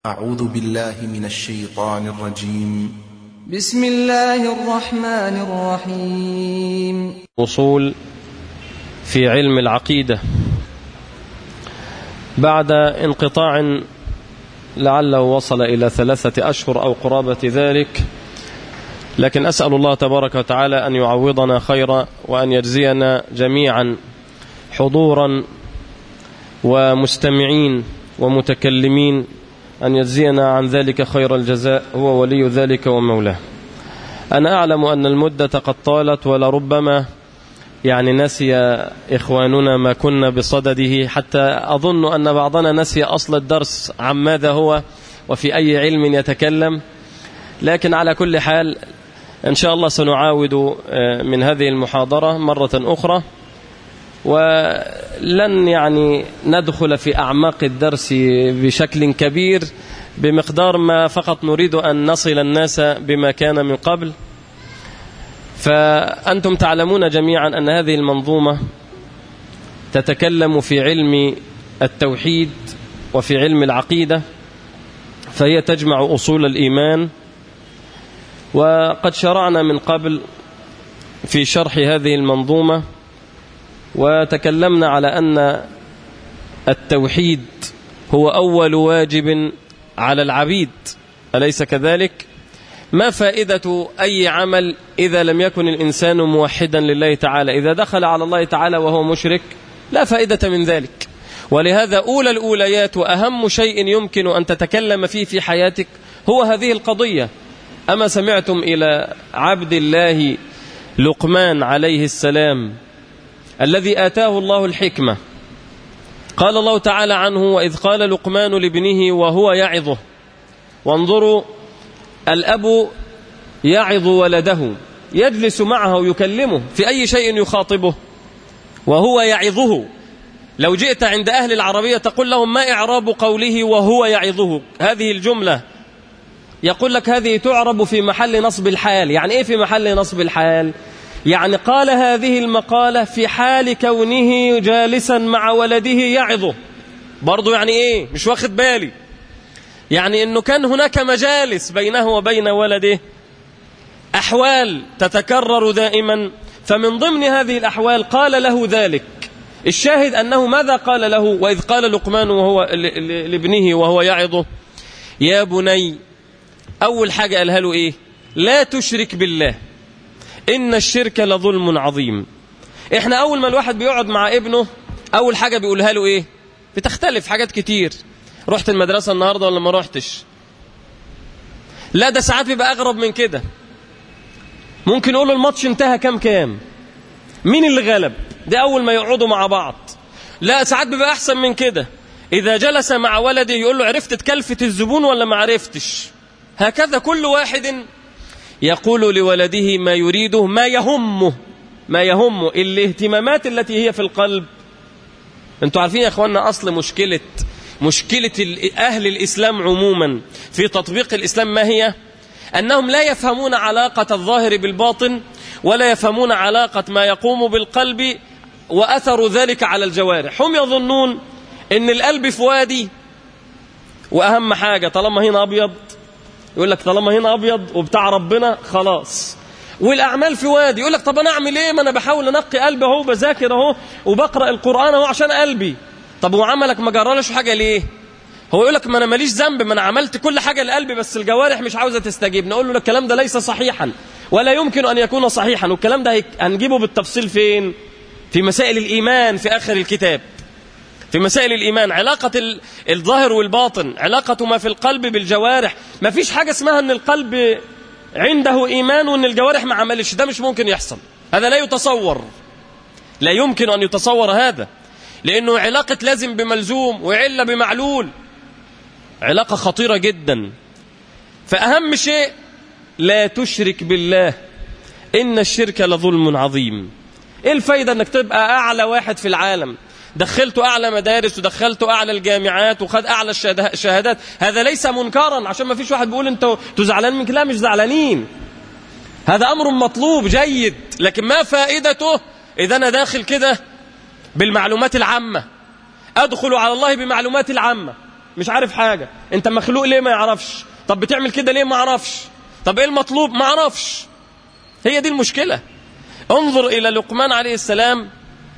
أعوذ بالله من الشيطان الرجيم بسم الله الرحمن الرحيم وصول في علم العقيدة بعد انقطاع لعله وصل إلى ثلاثة أشهر أو قرابة ذلك لكن أسأل الله تبارك وتعالى أن يعوضنا خيرا وأن يجزينا جميعا حضورا ومستمعين ومتكلمين أن يجزينا عن ذلك خير الجزاء هو ولي ذلك ومولاه أنا أعلم أن المدة قد طالت ولربما يعني نسي إخواننا ما كنا بصدده حتى أظن أن بعضنا نسي أصل الدرس عن ماذا هو وفي أي علم يتكلم لكن على كل حال إن شاء الله سنعاود من هذه المحاضرة مرة أخرى ولن يعني ندخل في أعماق الدرس بشكل كبير بمقدار ما فقط نريد أن نصل الناس بما كان من قبل فأنتم تعلمون جميعا أن هذه المنظومة تتكلم في علم التوحيد وفي علم العقيدة فهي تجمع أصول الإيمان وقد شرعنا من قبل في شرح هذه المنظومة وتكلمنا على أن التوحيد هو أول واجب على العبيد أليس كذلك؟ ما فائدة أي عمل إذا لم يكن الإنسان موحدا لله تعالى إذا دخل على الله تعالى وهو مشرك لا فائدة من ذلك ولهذا أولى الأوليات وأهم شيء يمكن أن تتكلم فيه في حياتك هو هذه القضية أما سمعتم إلى عبد الله لقمان عليه السلام الذي آتاه الله الحكمة قال الله تعالى عنه وإذ قال لقمان لابنه وهو يعظه وانظروا الأب يعظ ولده يجلس معه ويكلمه في أي شيء يخاطبه وهو يعظه لو جئت عند أهل العربية تقول لهم ما إعراب قوله وهو يعظه هذه الجملة يقول لك هذه تعرب في محل نصب الحال يعني إيه في محل نصب الحال يعني قال هذه المقالة في حال كونه جالسا مع ولده يعظه برضو يعني إيه مش واخد بالي يعني أنه كان هناك مجالس بينه وبين ولده أحوال تتكرر دائما فمن ضمن هذه الأحوال قال له ذلك الشاهد أنه ماذا قال له وإذ قال لقمان وهو لابنه وهو يعظه يا بني أول حاجة قالها له إيه لا تشرك بالله إن الشرك لظلم عظيم إحنا أول ما الواحد بيقعد مع ابنه أول حاجة بيقولها له إيه بتختلف حاجات كتير رحت المدرسة النهاردة ولا ما رحتش لا ده ساعات بيبقى أغرب من كده ممكن يقول الماتش انتهى كام كام مين اللي غلب ده أول ما يقعدوا مع بعض لا ساعات بيبقى أحسن من كده إذا جلس مع ولده يقول له عرفت تكلفة الزبون ولا ما عرفتش هكذا كل واحد يقول لولده ما يريده ما يهمه ما يهمه الاهتمامات التي هي في القلب انتوا عارفين يا اخوانا اصل مشكلة مشكلة اهل الاسلام عموما في تطبيق الاسلام ما هي انهم لا يفهمون علاقة الظاهر بالباطن ولا يفهمون علاقة ما يقوم بالقلب واثر ذلك على الجوارح هم يظنون ان القلب في وادي واهم حاجة طالما هنا ابيض يقول لك طالما هنا ابيض وبتاع ربنا خلاص والاعمال في وادي يقول لك طب انا اعمل ايه ما انا بحاول انقي قلبي اهو بذاكر اهو وبقرا القران اهو عشان قلبي طب هو عملك ما جرالش حاجه ليه هو يقول لك ما انا ماليش ذنب ما انا عملت كل حاجه لقلبي بس الجوارح مش عاوزه تستجيب نقول له الكلام ده ليس صحيحا ولا يمكن ان يكون صحيحا والكلام ده هنجيبه بالتفصيل فين في مسائل الايمان في اخر الكتاب في مسائل الإيمان علاقة الظاهر والباطن علاقة ما في القلب بالجوارح ما فيش حاجة اسمها أن القلب عنده إيمان وأن الجوارح ما عملش ده مش ممكن يحصل هذا لا يتصور لا يمكن أن يتصور هذا لأنه علاقة لازم بملزوم وعلة بمعلول علاقة خطيرة جدا فأهم شيء لا تشرك بالله إن الشرك لظلم عظيم إيه الفايدة أنك تبقى أعلى واحد في العالم دخلته أعلى مدارس ودخلته أعلى الجامعات وخد أعلى الشهادات هذا ليس منكرا عشان ما فيش واحد بيقول أنتوا زعلان منك لا مش زعلانين هذا أمر مطلوب جيد لكن ما فائدته إذا أنا داخل كده بالمعلومات العامة أدخل على الله بمعلومات العامة مش عارف حاجة انت مخلوق ليه ما يعرفش طب بتعمل كده ليه ما عرفش طب ايه المطلوب ما عرفش هي دي المشكلة انظر إلى لقمان عليه السلام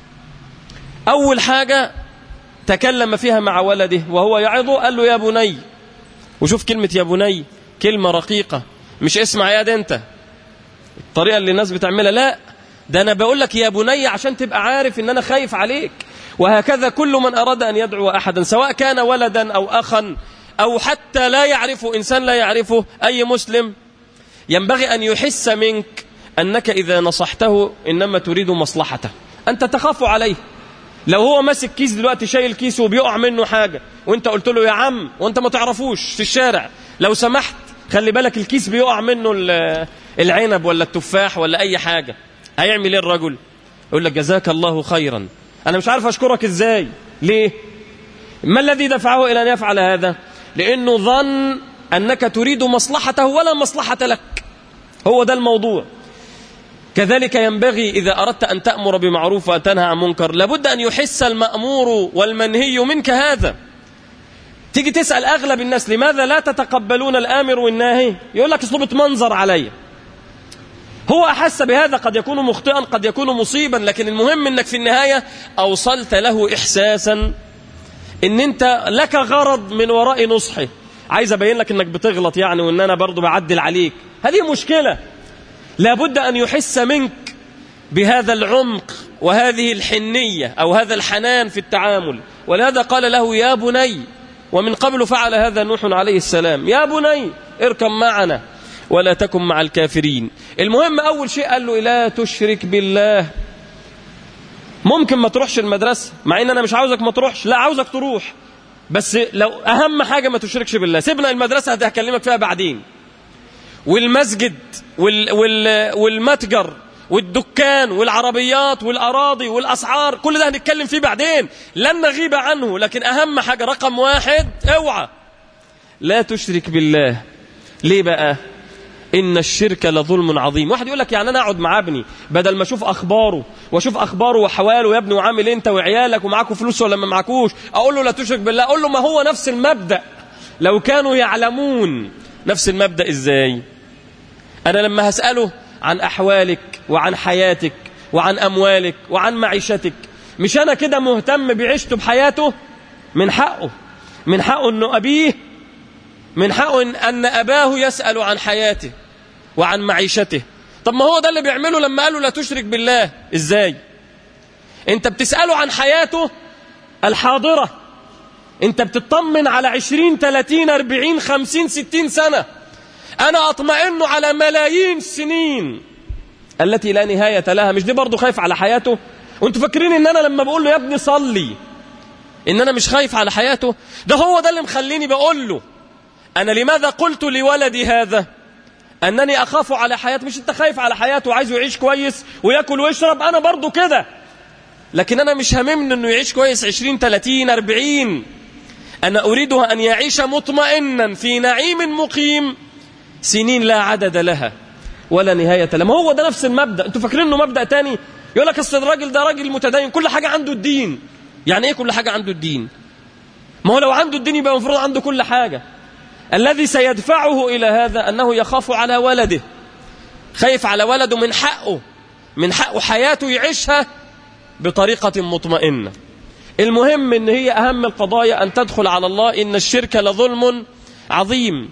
أول حاجة تكلم فيها مع ولده وهو يعظه قال له يا بني وشوف كلمة يا بني كلمة رقيقة مش اسمع يا ده انت الطريقة اللي الناس بتعملها لا ده أنا بقول لك يا بني عشان تبقى عارف إن أنا خايف عليك وهكذا كل من أراد أن يدعو أحدا سواء كان ولدا أو أخا أو حتى لا يعرفه إنسان لا يعرفه أي مسلم ينبغي أن يحس منك أنك إذا نصحته إنما تريد مصلحته أنت تخاف عليه لو هو ماسك كيس دلوقتي شايل كيس وبيقع منه حاجة وانت قلت له يا عم وانت ما تعرفوش في الشارع لو سمحت خلي بالك الكيس بيقع منه العنب ولا التفاح ولا أي حاجة هيعمل ايه الرجل يقول لك جزاك الله خيرا أنا مش عارف أشكرك إزاي ليه ما الذي دفعه إلى أن يفعل هذا لأنه ظن أنك تريد مصلحته ولا مصلحة لك هو ده الموضوع كذلك ينبغي إذا أردت أن تأمر بمعروف وتنهى عن منكر لابد أن يحس المأمور والمنهي منك هذا تيجي تسأل أغلب الناس لماذا لا تتقبلون الآمر والناهي يقول لك اصلبت منظر علي هو أحس بهذا قد يكون مخطئا قد يكون مصيبا لكن المهم أنك في النهاية أوصلت له إحساسا أن أنت لك غرض من وراء نصحه عايز أبين لك أنك بتغلط يعني وأن أنا برضو بعدل عليك هذه مشكلة لابد أن يحس منك بهذا العمق وهذه الحنية أو هذا الحنان في التعامل ولهذا قال له يا بني ومن قبل فعل هذا نوح عليه السلام يا بني اركب معنا ولا تكن مع الكافرين المهم أول شيء قال له لا تشرك بالله ممكن ما تروحش المدرسة مع ان انا مش عاوزك ما تروحش لا عاوزك تروح بس لو اهم حاجة ما تشركش بالله سيبنا المدرسة هكلمك فيها بعدين والمسجد وال وال والمتجر والدكان والعربيات والأراضي والأسعار كل ده هنتكلم فيه بعدين لن نغيب عنه لكن أهم حاجة رقم واحد اوعى لا تشرك بالله ليه بقى إن الشرك لظلم عظيم واحد يقول لك يعني أنا أقعد مع ابني بدل ما أشوف أخباره وأشوف أخباره وحواله يا ابني وعامل أنت وعيالك ومعاكوا فلوس ولا ما معاكوش أقول له لا تشرك بالله أقول له ما هو نفس المبدأ لو كانوا يعلمون نفس المبدأ إزاي أنا لما هسأله عن أحوالك وعن حياتك وعن أموالك وعن معيشتك مش أنا كده مهتم بعيشته بحياته من حقه من حقه أنه أبيه من حقه أن أباه يسأل عن حياته وعن معيشته طب ما هو ده اللي بيعمله لما قالوا لا تشرك بالله إزاي أنت بتسأله عن حياته الحاضرة أنت بتطمن على عشرين تلاتين أربعين خمسين ستين سنة أنا أطمئن على ملايين السنين التي لا نهاية لها مش دي برضو خايف على حياته وانتوا فاكرين ان انا لما بقول له يا ابني صلي ان انا مش خايف على حياته ده هو ده اللي مخليني بقول له انا لماذا قلت لولدي هذا انني اخاف على حياته مش انت خايف على حياته وعايزه يعيش كويس وياكل ويشرب انا برضو كده لكن انا مش هممني انه يعيش كويس 20 30 40 انا اريده ان يعيش مطمئنا في نعيم مقيم سنين لا عدد لها ولا نهاية لها ما هو ده نفس المبدأ انتوا فاكرين انه مبدأ تاني يقول لك اصل الراجل ده راجل متدين كل حاجة عنده الدين يعني ايه كل حاجة عنده الدين ما هو لو عنده الدين يبقى المفروض عنده كل حاجة الذي سيدفعه إلى هذا أنه يخاف على ولده خايف على ولده من حقه من حقه حياته يعيشها بطريقة مطمئنة المهم ان هي أهم القضايا أن تدخل على الله إن الشرك لظلم عظيم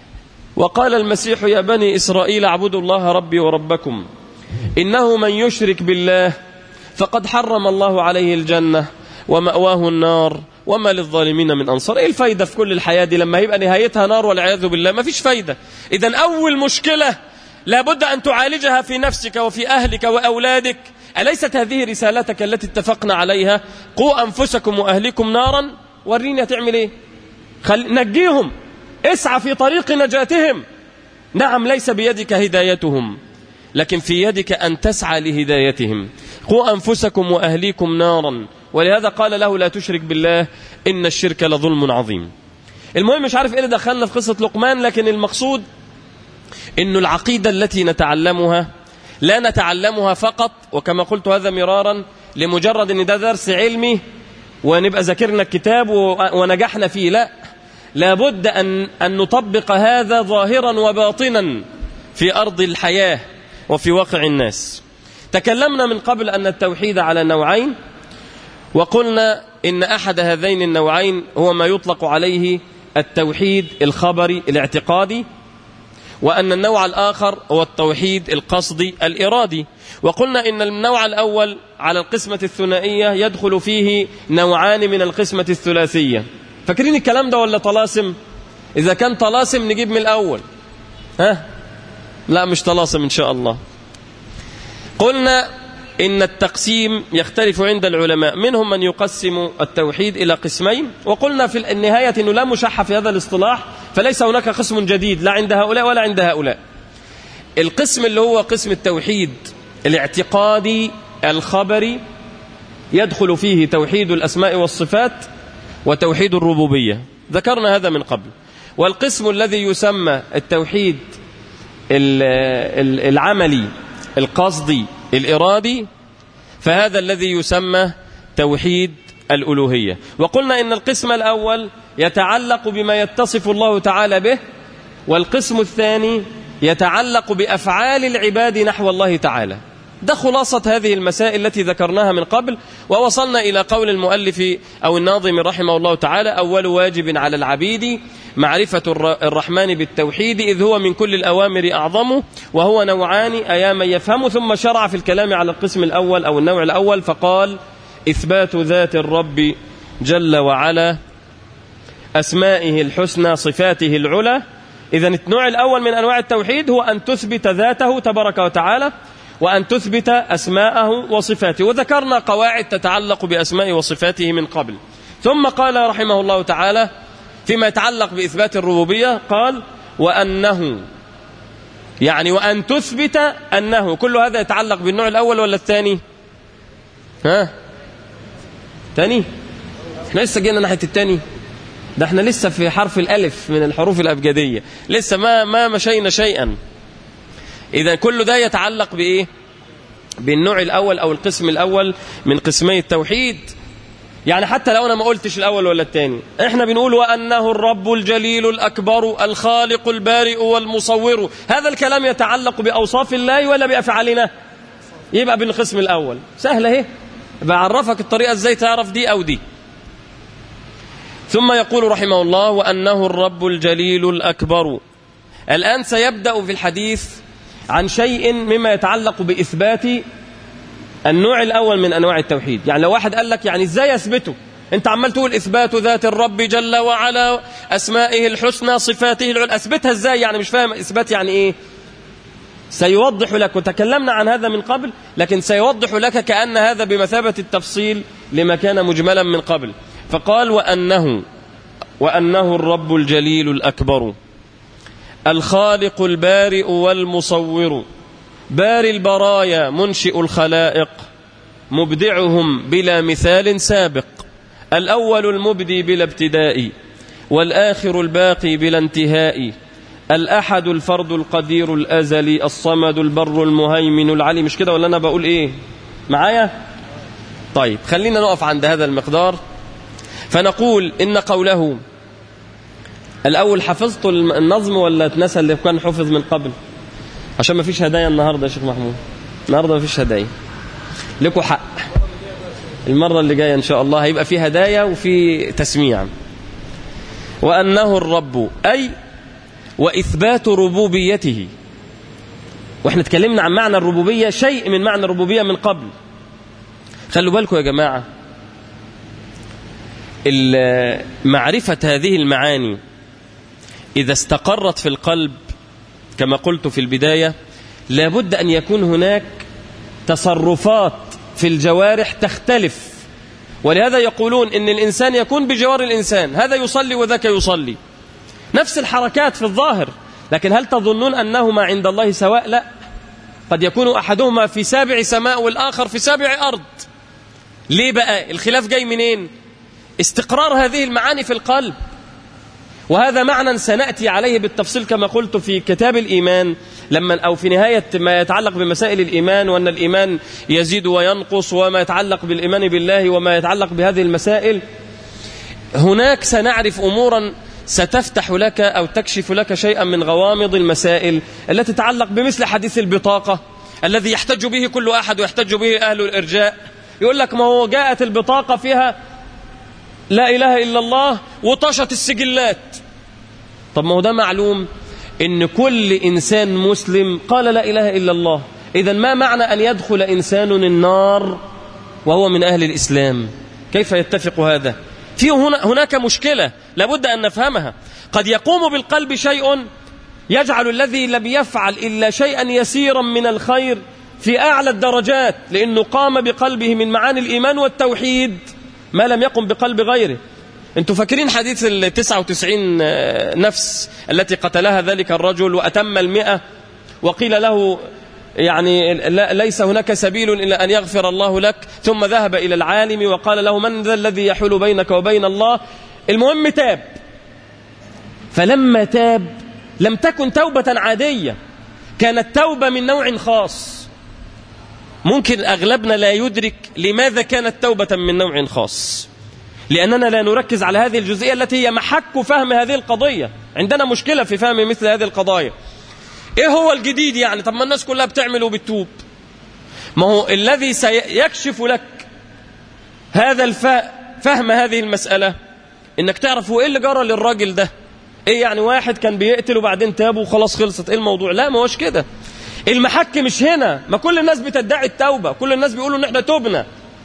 وقال المسيح يا بني إسرائيل اعبدوا الله ربي وربكم إنه من يشرك بالله فقد حرم الله عليه الجنة ومأواه النار وما للظالمين من أنصار إيه الفايدة في كل الحياة دي لما يبقى نهايتها نار والعياذ بالله ما فيش فايدة إذا أول مشكلة لابد أن تعالجها في نفسك وفي أهلك وأولادك أليست هذه رسالتك التي اتفقنا عليها قوا أنفسكم وأهلكم نارا وريني هتعمل إيه خل... نجيهم اسعى في طريق نجاتهم نعم ليس بيدك هدايتهم لكن في يدك أن تسعى لهدايتهم قوا أنفسكم وأهليكم نارا ولهذا قال له لا تشرك بالله إن الشرك لظلم عظيم المهم مش عارف إيه اللي دخلنا في قصة لقمان لكن المقصود إن العقيدة التي نتعلمها لا نتعلمها فقط وكما قلت هذا مرارا لمجرد أن ده درس علمي ونبقى ذاكرنا الكتاب ونجحنا فيه لا لابد أن, أن نطبق هذا ظاهرا وباطنا في أرض الحياة وفي واقع الناس تكلمنا من قبل أن التوحيد على نوعين وقلنا إن أحد هذين النوعين هو ما يطلق عليه التوحيد الخبري الاعتقادي وأن النوع الآخر هو التوحيد القصدي الإرادي وقلنا إن النوع الأول على القسمة الثنائية يدخل فيه نوعان من القسمة الثلاثية فاكرين الكلام ده ولا طلاسم إذا كان طلاسم نجيب من الأول ها لا مش طلاسم إن شاء الله قلنا إن التقسيم يختلف عند العلماء منهم من يقسم التوحيد إلى قسمين وقلنا في النهاية أنه لا مشح في هذا الاصطلاح فليس هناك قسم جديد لا عند هؤلاء ولا عند هؤلاء القسم اللي هو قسم التوحيد الاعتقادي الخبري يدخل فيه توحيد الأسماء والصفات وتوحيد الربوبية ذكرنا هذا من قبل والقسم الذي يسمى التوحيد العملي القصدي الإرادي فهذا الذي يسمى توحيد الألوهية وقلنا إن القسم الأول يتعلق بما يتصف الله تعالى به والقسم الثاني يتعلق بأفعال العباد نحو الله تعالى ده خلاصة هذه المسائل التي ذكرناها من قبل ووصلنا إلى قول المؤلف أو الناظم رحمه الله تعالى أول واجب على العبيد معرفة الرحمن بالتوحيد إذ هو من كل الأوامر أعظمه وهو نوعان أياما يفهم ثم شرع في الكلام على القسم الأول أو النوع الأول فقال إثبات ذات الرب جل وعلا أسمائه الحسنى صفاته العلى إذا النوع الأول من أنواع التوحيد هو أن تثبت ذاته تبارك وتعالى وأن تثبت أسماءه وصفاته وذكرنا قواعد تتعلق بأسماء وصفاته من قبل ثم قال رحمه الله تعالى فيما يتعلق بإثبات الربوبية قال وأنه يعني وأن تثبت أنه كل هذا يتعلق بالنوع الأول ولا الثاني ها ثاني احنا لسه جينا ناحية الثاني ده احنا لسه في حرف الألف من الحروف الأبجدية لسه ما ما مشينا شيئا إذا كل ده يتعلق بإيه بالنوع الأول أو القسم الأول من قسمي التوحيد يعني حتى لو أنا ما قلتش الأول ولا الثاني احنا بنقول وأنه الرب الجليل الأكبر الخالق البارئ والمصور هذا الكلام يتعلق بأوصاف الله ولا بأفعالنا يبقى بالقسم الأول سهلة اهي بعرفك الطريقة ازاي تعرف دي أو دي ثم يقول رحمه الله وأنه الرب الجليل الأكبر الآن سيبدأ في الحديث عن شيء مما يتعلق بإثبات النوع الأول من أنواع التوحيد يعني لو واحد قال لك يعني إزاي أثبته أنت عمال تقول إثبات ذات الرب جل وعلا أسمائه الحسنى صفاته العلى أثبتها إزاي يعني مش فاهم إثبات يعني إيه سيوضح لك وتكلمنا عن هذا من قبل لكن سيوضح لك كأن هذا بمثابة التفصيل لما كان مجملا من قبل فقال وأنه وأنه الرب الجليل الأكبر الخالق البارئ والمصور باري البرايا منشئ الخلائق مبدعهم بلا مثال سابق الأول المبدي بلا ابتداء والآخر الباقي بلا انتهاء الأحد الفرد القدير الأزلي الصمد البر المهيمن العلي مش كده ولا أنا بقول إيه معايا طيب خلينا نقف عند هذا المقدار فنقول إن قوله الأول حفظت النظم ولا اتنسى اللي كان حفظ من قبل عشان ما فيش هدايا النهاردة يا شيخ محمود النهاردة ما فيش هدايا لكم حق المرة اللي جاية إن شاء الله هيبقى في هدايا وفي تسميع وأنه الرب أي وإثبات ربوبيته وإحنا اتكلمنا عن معنى الربوبية شيء من معنى الربوبية من قبل خلوا بالكم يا جماعة معرفة هذه المعاني إذا استقرت في القلب كما قلت في البداية لابد أن يكون هناك تصرفات في الجوارح تختلف ولهذا يقولون إن الإنسان يكون بجوار الإنسان هذا يصلي وذاك يصلي نفس الحركات في الظاهر لكن هل تظنون أنهما عند الله سواء لا قد يكون أحدهما في سابع سماء والآخر في سابع أرض ليه بقى الخلاف جاي منين استقرار هذه المعاني في القلب وهذا معنى سنأتي عليه بالتفصيل كما قلت في كتاب الإيمان لما أو في نهاية ما يتعلق بمسائل الإيمان وأن الإيمان يزيد وينقص وما يتعلق بالإيمان بالله وما يتعلق بهذه المسائل هناك سنعرف أمورا ستفتح لك أو تكشف لك شيئا من غوامض المسائل التي تتعلق بمثل حديث البطاقة الذي يحتج به كل أحد ويحتج به أهل الإرجاء يقول لك ما هو جاءت البطاقة فيها لا إله إلا الله وطشت السجلات طب ما هو ده معلوم إن كل إنسان مسلم قال لا إله إلا الله إذا ما معنى أن يدخل إنسان النار وهو من أهل الإسلام كيف يتفق هذا في هنا هناك مشكلة لابد أن نفهمها قد يقوم بالقلب شيء يجعل الذي لم يفعل إلا شيئا يسيرا من الخير في أعلى الدرجات لأنه قام بقلبه من معاني الإيمان والتوحيد ما لم يقم بقلب غيره انتوا فاكرين حديث ال 99 نفس التي قتلها ذلك الرجل وأتم المئة وقيل له يعني ليس هناك سبيل إلا أن يغفر الله لك ثم ذهب إلى العالم وقال له من ذا الذي يحول بينك وبين الله المهم تاب فلما تاب لم تكن توبة عادية كانت توبة من نوع خاص ممكن أغلبنا لا يدرك لماذا كانت توبة من نوع خاص لأننا لا نركز على هذه الجزئية التي هي محك فهم هذه القضية عندنا مشكلة في فهم مثل هذه القضايا ايه هو الجديد يعني طب ما الناس كلها بتعمل وبتتوب ما هو الذي سيكشف لك هذا الفهم فهم هذه المسألة انك تعرف هو ايه اللي جرى للراجل ده ايه يعني واحد كان بيقتل وبعدين تاب وخلاص خلصت ايه الموضوع لا ما هوش كده المحك مش هنا ما كل الناس بتدعي التوبة كل الناس بيقولوا ان احنا تبنا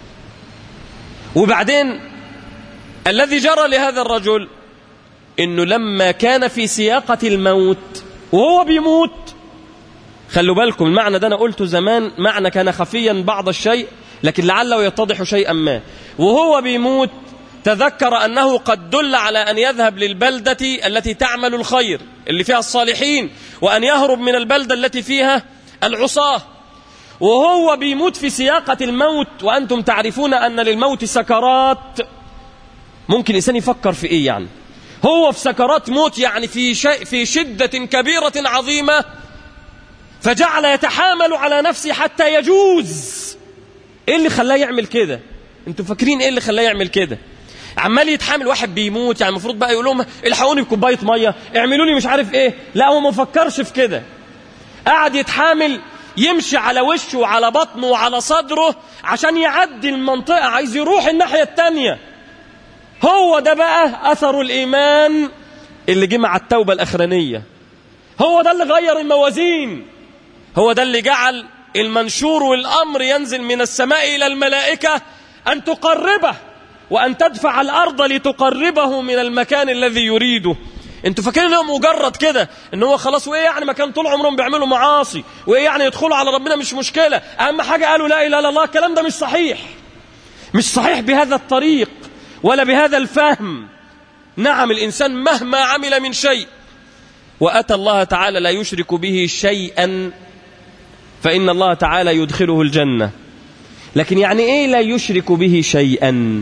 وبعدين الذي جرى لهذا الرجل انه لما كان في سياقة الموت وهو بيموت خلوا بالكم المعنى ده انا قلته زمان معنى كان خفيا بعض الشيء لكن لعله يتضح شيئا ما وهو بيموت تذكر أنه قد دل على أن يذهب للبلدة التي تعمل الخير اللي فيها الصالحين وأن يهرب من البلدة التي فيها العصاة وهو بيموت في سياقة الموت وأنتم تعرفون أن للموت سكرات ممكن الإنسان يفكر في إيه يعني هو في سكرات موت يعني في, شيء في شدة كبيرة عظيمة فجعل يتحامل على نفسه حتى يجوز ايه اللي خلاه يعمل كده انتوا فاكرين ايه اللي خلاه يعمل كده عمال يتحامل واحد بيموت يعني المفروض بقى يقول لهم الحقوني بكوبايه ميه اعملوا لي مش عارف ايه لا هو ما فكرش في كده قعد يتحامل يمشي على وشه وعلى بطنه وعلى صدره عشان يعدي المنطقه عايز يروح الناحيه التانيه هو ده بقى اثر الايمان اللي جه مع التوبه الاخرانيه هو ده اللي غير الموازين هو ده اللي جعل المنشور والامر ينزل من السماء الى الملائكه ان تقربه وأن تدفع الأرض لتقربه من المكان الذي يريده انتوا فاكرين انه مجرد كده ان هو خلاص وايه يعني ما كان طول عمرهم بيعملوا معاصي وايه يعني يدخلوا على ربنا مش مشكله اهم حاجه قالوا لا اله الا الله الكلام ده مش صحيح مش صحيح بهذا الطريق ولا بهذا الفهم نعم الانسان مهما عمل من شيء واتى الله تعالى لا يشرك به شيئا فان الله تعالى يدخله الجنه لكن يعني ايه لا يشرك به شيئا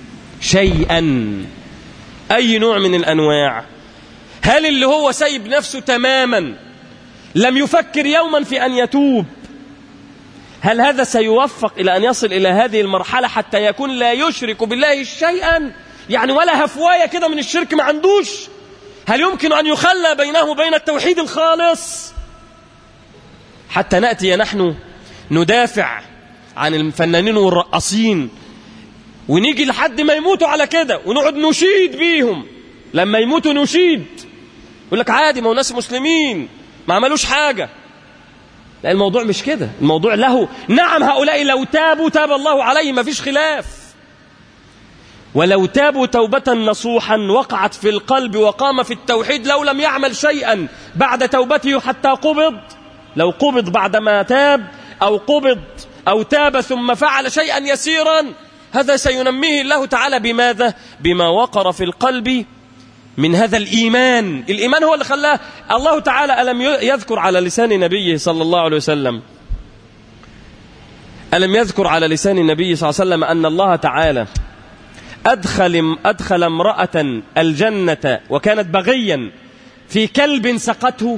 شيئا أي نوع من الأنواع هل اللي هو سايب نفسه تماما لم يفكر يوما في أن يتوب هل هذا سيوفق إلى أن يصل إلى هذه المرحلة حتى يكون لا يشرك بالله شيئا يعني ولا هفواية كده من الشرك ما عندوش هل يمكن أن يخلى بينه وبين التوحيد الخالص حتى نأتي نحن ندافع عن الفنانين والرقاصين ونيجي لحد ما يموتوا على كده ونقعد نشيد بيهم لما يموتوا نشيد يقول لك عادي ما هو ناس مسلمين ما عملوش حاجة لا الموضوع مش كده الموضوع له نعم هؤلاء لو تابوا تاب الله عليهم ما فيش خلاف ولو تابوا توبة نصوحا وقعت في القلب وقام في التوحيد لو لم يعمل شيئا بعد توبته حتى قبض لو قبض بعدما تاب أو قبض أو تاب ثم فعل شيئا يسيرا هذا سينميه الله تعالى بماذا بما وقر في القلب من هذا الإيمان الإيمان هو اللي خلاه الله تعالى ألم يذكر على لسان نبيه صلى الله عليه وسلم ألم يذكر على لسان النبي صلى الله عليه وسلم أن الله تعالى أدخل, أدخل امرأة الجنة وكانت بغيا في كلب سقته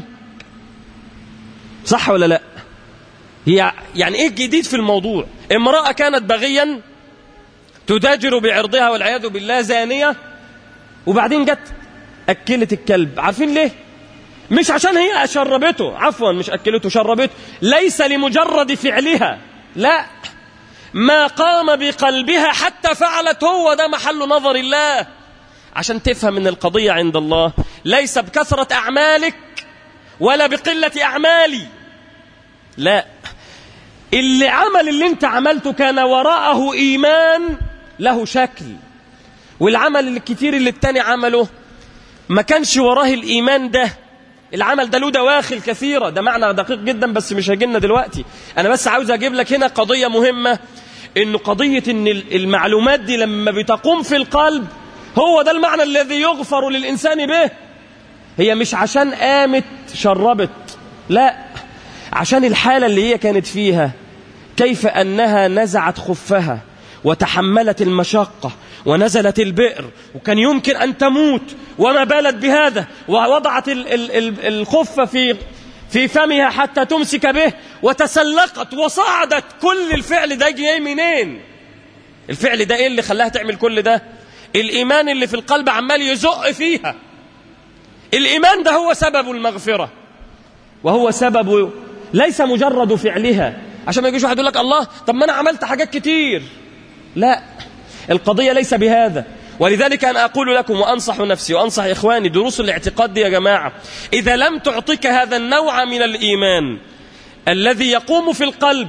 صح ولا لا هي يعني ايه الجديد في الموضوع امرأة كانت بغيا تتاجر بعرضها والعياذ بالله زانية وبعدين جت أكلت الكلب عارفين ليه مش عشان هي شربته عفوا مش أكلته شربته ليس لمجرد فعلها لا ما قام بقلبها حتى فعلت هو ده محل نظر الله عشان تفهم ان القضية عند الله ليس بكثرة أعمالك ولا بقلة أعمالي لا اللي عمل اللي انت عملته كان وراءه إيمان له شكل والعمل الكتير اللي التاني عمله ما كانش وراه الإيمان ده العمل ده له دواخل كثيرة ده معنى دقيق جدا بس مش هجينا دلوقتي أنا بس عاوز أجيب لك هنا قضية مهمة إن قضية إن المعلومات دي لما بتقوم في القلب هو ده المعنى الذي يغفر للإنسان به هي مش عشان قامت شربت لا عشان الحالة اللي هي كانت فيها كيف أنها نزعت خفها وتحملت المشقة ونزلت البئر وكان يمكن أن تموت وما بالت بهذا ووضعت الخف في في فمها حتى تمسك به وتسلقت وصعدت كل الفعل ده جاي منين الفعل ده ايه اللي خلاها تعمل كل ده الايمان اللي في القلب عمال يزق فيها الايمان ده هو سبب المغفره وهو سبب ليس مجرد فعلها عشان ما يجيش واحد يقول لك الله طب ما انا عملت حاجات كتير لا القضيه ليس بهذا ولذلك أنا أقول لكم وأنصح نفسي وأنصح إخواني دروس الاعتقاد دي يا جماعة إذا لم تعطيك هذا النوع من الإيمان الذي يقوم في القلب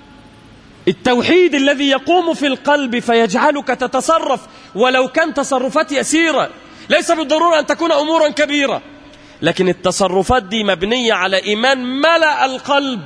التوحيد الذي يقوم في القلب فيجعلك تتصرف ولو كان تصرفات يسيرة ليس بالضرورة أن تكون أمورا كبيرة لكن التصرفات دي مبنية على إيمان ملأ القلب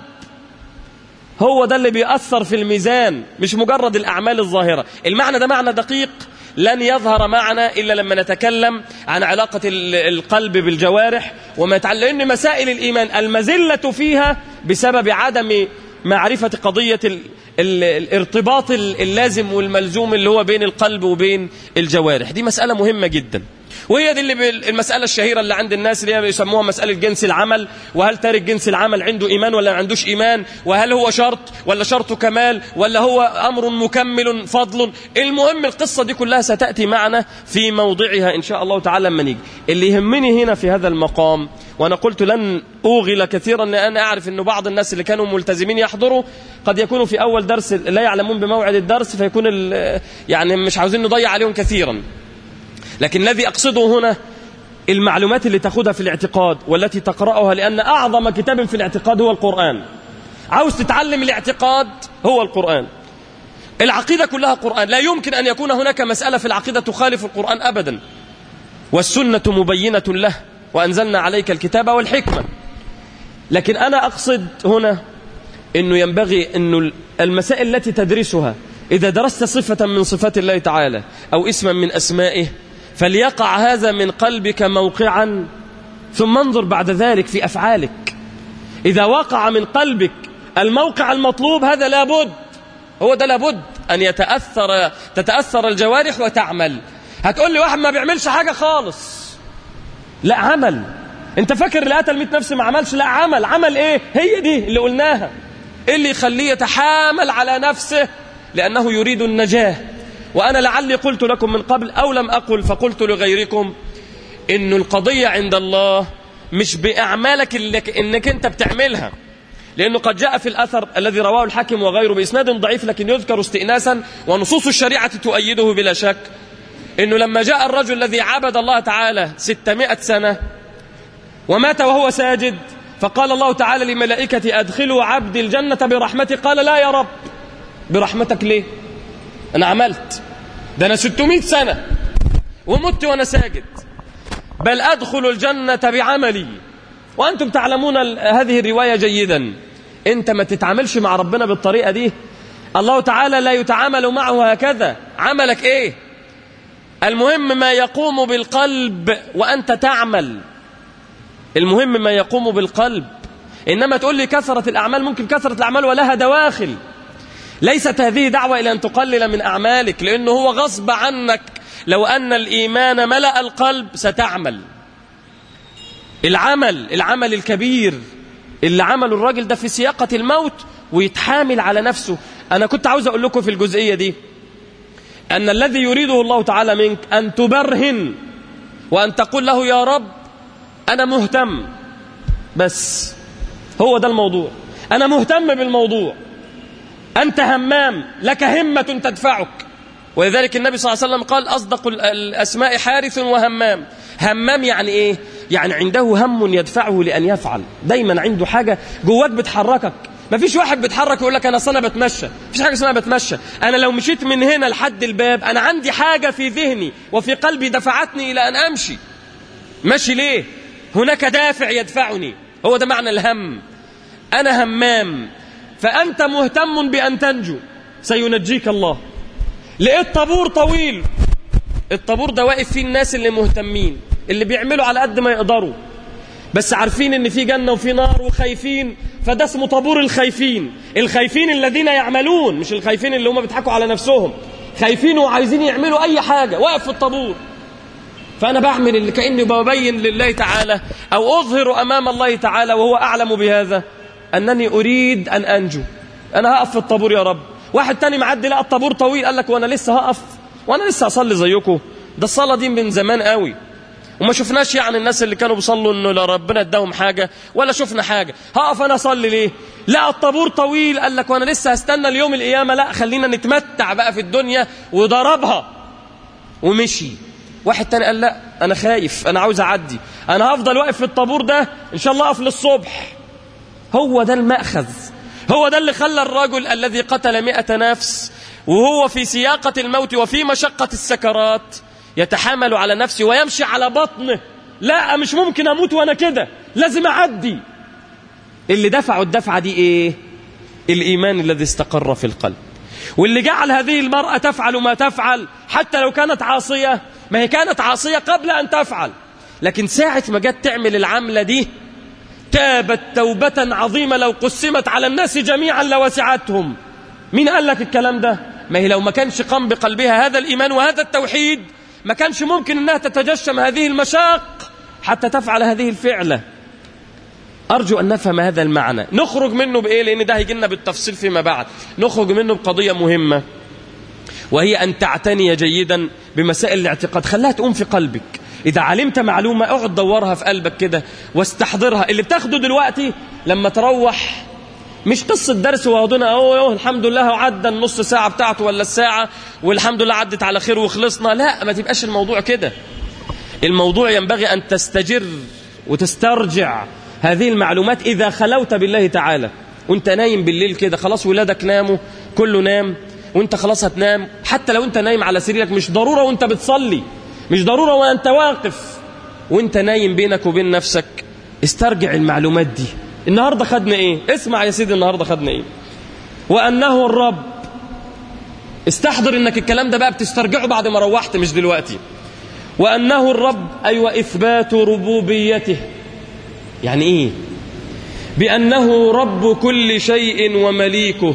هو ده اللي بيأثر في الميزان مش مجرد الأعمال الظاهرة المعنى ده معنى دقيق لن يظهر معنا إلا لما نتكلم عن علاقة القلب بالجوارح وما يتعلق لأن مسائل الإيمان المزلة فيها بسبب عدم معرفة قضية ال ال الارتباط اللازم والملزوم اللي هو بين القلب وبين الجوارح دي مسألة مهمة جدا وهي دي اللي المسألة الشهيرة اللي عند الناس اللي بيسموها مسألة جنس العمل وهل تارك جنس العمل عنده إيمان ولا ما عندوش إيمان وهل هو شرط ولا شرط كمال ولا هو أمر مكمل فضل المهم القصة دي كلها ستأتي معنا في موضعها إن شاء الله تعالى لما نيجي اللي يهمني هنا في هذا المقام وأنا قلت لن أوغل كثيرا لأن أعرف أن بعض الناس اللي كانوا ملتزمين يحضروا قد يكونوا في أول درس لا يعلمون بموعد الدرس فيكون يعني مش عاوزين نضيع عليهم كثيرا لكن الذي أقصده هنا المعلومات اللي تاخدها في الاعتقاد والتي تقرأها لأن أعظم كتاب في الاعتقاد هو القرآن عاوز تتعلم الاعتقاد هو القرآن العقيدة كلها قرآن لا يمكن أن يكون هناك مسألة في العقيدة تخالف القرآن أبدا والسنة مبينة له وأنزلنا عليك الكتاب والحكمة لكن أنا أقصد هنا أنه ينبغي أنه المسائل التي تدرسها إذا درست صفة من صفات الله تعالى أو اسما من أسمائه فليقع هذا من قلبك موقعا ثم انظر بعد ذلك في أفعالك إذا وقع من قلبك الموقع المطلوب هذا لابد هو ده لابد أن يتأثر تتأثر الجوارح وتعمل هتقول لي واحد ما بيعملش حاجة خالص لا عمل انت فاكر اللي قتل 100 نفس ما عملش لا عمل عمل ايه هي دي اللي قلناها إيه اللي يخليه يتحامل على نفسه لأنه يريد النجاة وأنا لعلي قلت لكم من قبل أو لم أقل فقلت لغيركم إن القضية عند الله مش بأعمالك اللي إنك أنت بتعملها لأنه قد جاء في الأثر الذي رواه الحاكم وغيره بإسناد ضعيف لكن يذكر استئناسا ونصوص الشريعة تؤيده بلا شك إنه لما جاء الرجل الذي عبد الله تعالى ستمائة سنة ومات وهو ساجد فقال الله تعالى لملائكة أدخلوا عبد الجنة برحمتي قال لا يا رب برحمتك ليه أنا عملت ده أنا 600 سنة ومت وأنا ساجد بل أدخل الجنة بعملي وأنتم تعلمون هذه الرواية جيدا أنت ما تتعاملش مع ربنا بالطريقة دي الله تعالى لا يتعامل معه هكذا عملك إيه المهم ما يقوم بالقلب وأنت تعمل المهم ما يقوم بالقلب إنما تقول لي كثرة الأعمال ممكن كثرة الأعمال ولها دواخل ليست هذه دعوة إلى أن تقلل من أعمالك لأنه هو غصب عنك لو أن الإيمان ملأ القلب ستعمل العمل العمل الكبير اللي عمله الراجل ده في سياقة الموت ويتحامل على نفسه أنا كنت عاوز أقول لكم في الجزئية دي أن الذي يريده الله تعالى منك أن تبرهن وأن تقول له يا رب أنا مهتم بس هو ده الموضوع أنا مهتم بالموضوع أنت همام لك همة تدفعك ولذلك النبي صلى الله عليه وسلم قال أصدق الأسماء حارث وهمام همام يعني إيه؟ يعني عنده هم يدفعه لأن يفعل دايما عنده حاجة جواك بتحركك ما فيش واحد بيتحرك ويقول لك انا اصل انا بتمشى فيش حاجه اسمها بتمشى انا لو مشيت من هنا لحد الباب انا عندي حاجه في ذهني وفي قلبي دفعتني الى ان امشي ماشي ليه هناك دافع يدفعني هو ده معنى الهم انا همام فانت مهتم بان تنجو سينجيك الله لقيت طابور طويل الطابور ده واقف فيه الناس اللي مهتمين اللي بيعملوا على قد ما يقدروا بس عارفين ان في جنة وفي نار وخايفين فده اسمه طابور الخايفين الخايفين الذين يعملون مش الخايفين اللي هم بيضحكوا على نفسهم خايفين وعايزين يعملوا اي حاجة واقف في الطابور فأنا بعمل اللي كأني ببين لله تعالى أو أظهر أمام الله تعالى وهو أعلم بهذا أنني أريد أن أنجو أنا هقف في الطابور يا رب واحد تاني معدي لقى الطابور طويل قال لك وأنا لسه هقف وأنا لسه أصلي زيكم ده الصلاة دي من زمان قوي وما شفناش يعني الناس اللي كانوا بيصلوا انه لا ربنا اداهم حاجه ولا شفنا حاجه هقف انا اصلي ليه لا الطابور طويل قال لك وانا لسه هستنى اليوم القيامه لا خلينا نتمتع بقى في الدنيا وضربها ومشي واحد تاني قال لا انا خايف انا عاوز اعدي انا هفضل واقف في الطابور ده ان شاء الله اقف للصبح هو ده المأخذ هو ده اللي خلى الرجل الذي قتل مئة نفس وهو في سياقة الموت وفي مشقة السكرات يتحامل على نفسه ويمشي على بطنه لا مش ممكن اموت وانا كده لازم اعدي اللي دفعوا الدفعه دي ايه الايمان الذي استقر في القلب واللي جعل هذه المراه تفعل ما تفعل حتى لو كانت عاصيه ما هي كانت عاصيه قبل ان تفعل لكن ساعه ما جت تعمل العمله دي تابت توبه عظيمه لو قسمت على الناس جميعا لوسعتهم مين قال لك الكلام ده ما هي لو ما كانش قام بقلبها هذا الايمان وهذا التوحيد ما كانش ممكن انها تتجشم هذه المشاق حتى تفعل هذه الفعلة أرجو أن نفهم هذا المعنى نخرج منه بإيه لأن ده هيجي لنا بالتفصيل فيما بعد نخرج منه بقضية مهمة وهي أن تعتني جيدا بمسائل الاعتقاد خليها تقوم في قلبك إذا علمت معلومة اقعد دورها في قلبك كده واستحضرها اللي بتاخده دلوقتي لما تروح مش قصة درس وهضنا أوه الحمد لله عدى النص ساعة بتاعته ولا الساعة والحمد لله عدت على خير وخلصنا لا ما تبقاش الموضوع كده الموضوع ينبغي أن تستجر وتسترجع هذه المعلومات إذا خلوت بالله تعالى وانت نايم بالليل كده خلاص ولادك ناموا كله نام وانت خلاص هتنام حتى لو انت نايم على سريرك مش ضرورة وانت بتصلي مش ضرورة وانت واقف وانت نايم بينك وبين نفسك استرجع المعلومات دي النهاردة خدنا ايه اسمع يا سيدي النهاردة خدنا ايه وأنه الرب استحضر انك الكلام ده بقى بتسترجعه بعد ما روحت مش دلوقتي وأنه الرب أي أيوة وإثبات ربوبيته يعني إيه بأنه رب كل شيء ومليكه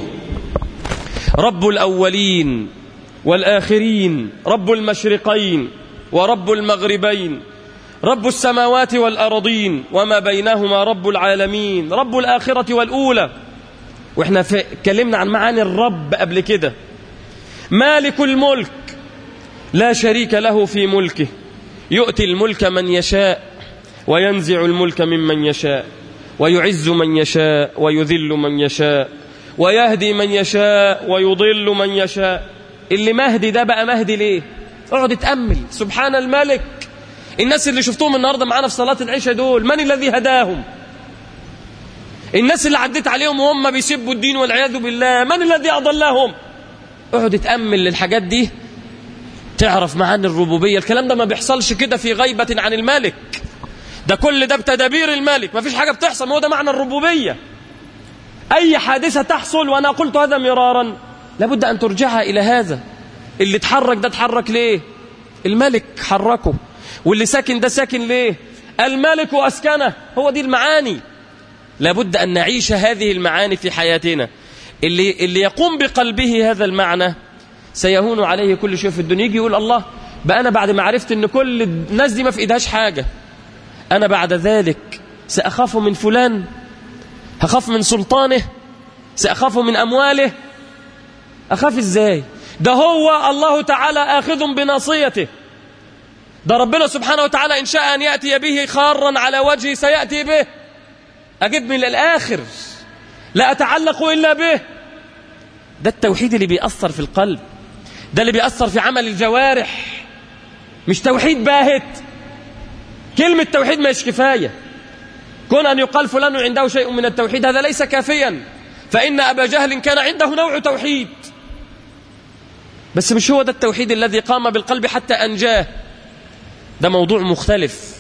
رب الأولين والآخرين رب المشرقين ورب المغربين رب السماوات والأرضين وما بينهما رب العالمين رب الآخرة والأولى وإحنا اتكلمنا عن معاني الرب قبل كده مالك الملك لا شريك له في ملكه يؤتي الملك من يشاء وينزع الملك ممن يشاء ويعز من يشاء ويذل من يشاء ويهدي من يشاء ويضل من يشاء اللي مهدي ده بقى مهدي ليه اقعد اتأمل سبحان الملك الناس اللي شفتهم النهاردة معانا في صلاة العشاء دول من الذي هداهم الناس اللي عديت عليهم وهم بيسبوا الدين والعياذ بالله من الذي أضلهم اقعد اتأمل للحاجات دي تعرف معاني الربوبية الكلام ده ما بيحصلش كده في غيبة عن الملك ده كل ده بتدابير الملك ما فيش حاجة بتحصل هو ده معنى الربوبية أي حادثة تحصل وأنا قلت هذا مرارا لابد أن ترجعها إلى هذا اللي اتحرك ده اتحرك ليه الملك حركه واللي ساكن ده ساكن ليه الملك أسكنه هو دي المعاني لابد أن نعيش هذه المعاني في حياتنا اللي, اللي يقوم بقلبه هذا المعنى سيهون عليه كل شيء في الدنيا يجي يقول الله بقى أنا بعد ما عرفت أن كل الناس دي ما في إيدهاش حاجة أنا بعد ذلك سأخاف من فلان هخاف من سلطانه سأخاف من أمواله أخاف إزاي ده هو الله تعالى آخذ بناصيته ده ربنا سبحانه وتعالى إن شاء أن يأتي به خارا على وجهه سيأتي به أجيب من الآخر لا أتعلق إلا به ده التوحيد اللي بيأثر في القلب ده اللي بيأثر في عمل الجوارح مش توحيد باهت كلمة توحيد مش كفاية كون أن يقال فلان عنده شيء من التوحيد هذا ليس كافيا فإن أبا جهل كان عنده نوع توحيد بس مش هو ده التوحيد الذي قام بالقلب حتى أنجاه ده موضوع مختلف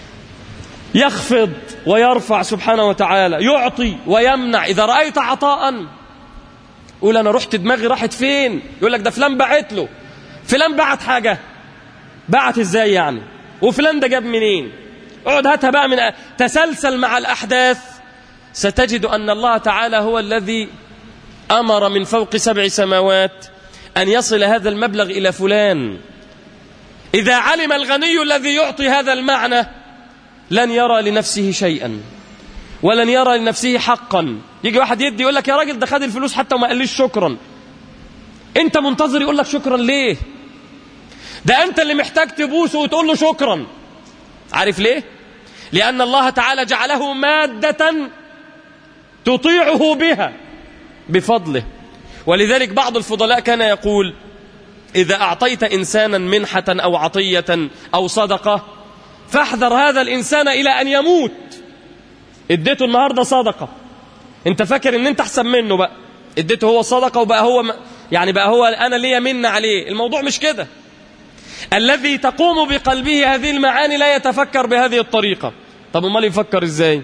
يخفض ويرفع سبحانه وتعالى يعطي ويمنع إذا رأيت عطاء قول أنا رحت دماغي راحت فين يقول لك ده فلان بعت له فلان بعت حاجة بعت ازاي يعني وفلان ده جاب منين اقعد هاتها بقى من تسلسل مع الأحداث ستجد أن الله تعالى هو الذي أمر من فوق سبع سماوات أن يصل هذا المبلغ إلى فلان إذا علم الغني الذي يعطي هذا المعنى لن يرى لنفسه شيئا ولن يرى لنفسه حقا يجي واحد يدي يقول لك يا راجل ده خد الفلوس حتى وما قاليش شكرا انت منتظر يقول لك شكرا ليه ده انت اللي محتاج تبوسه وتقول له شكرا عارف ليه لأن الله تعالى جعله مادة تطيعه بها بفضله ولذلك بعض الفضلاء كان يقول إذا أعطيت إنسانا منحة أو عطية أو صدقة فاحذر هذا الإنسان إلى أن يموت اديته النهاردة صدقة انت فاكر ان انت احسن منه بقى اديته هو صدقة وبقى هو يعني بقى هو انا ليا من عليه الموضوع مش كده الذي تقوم بقلبه هذه المعاني لا يتفكر بهذه الطريقة طب امال يفكر ازاي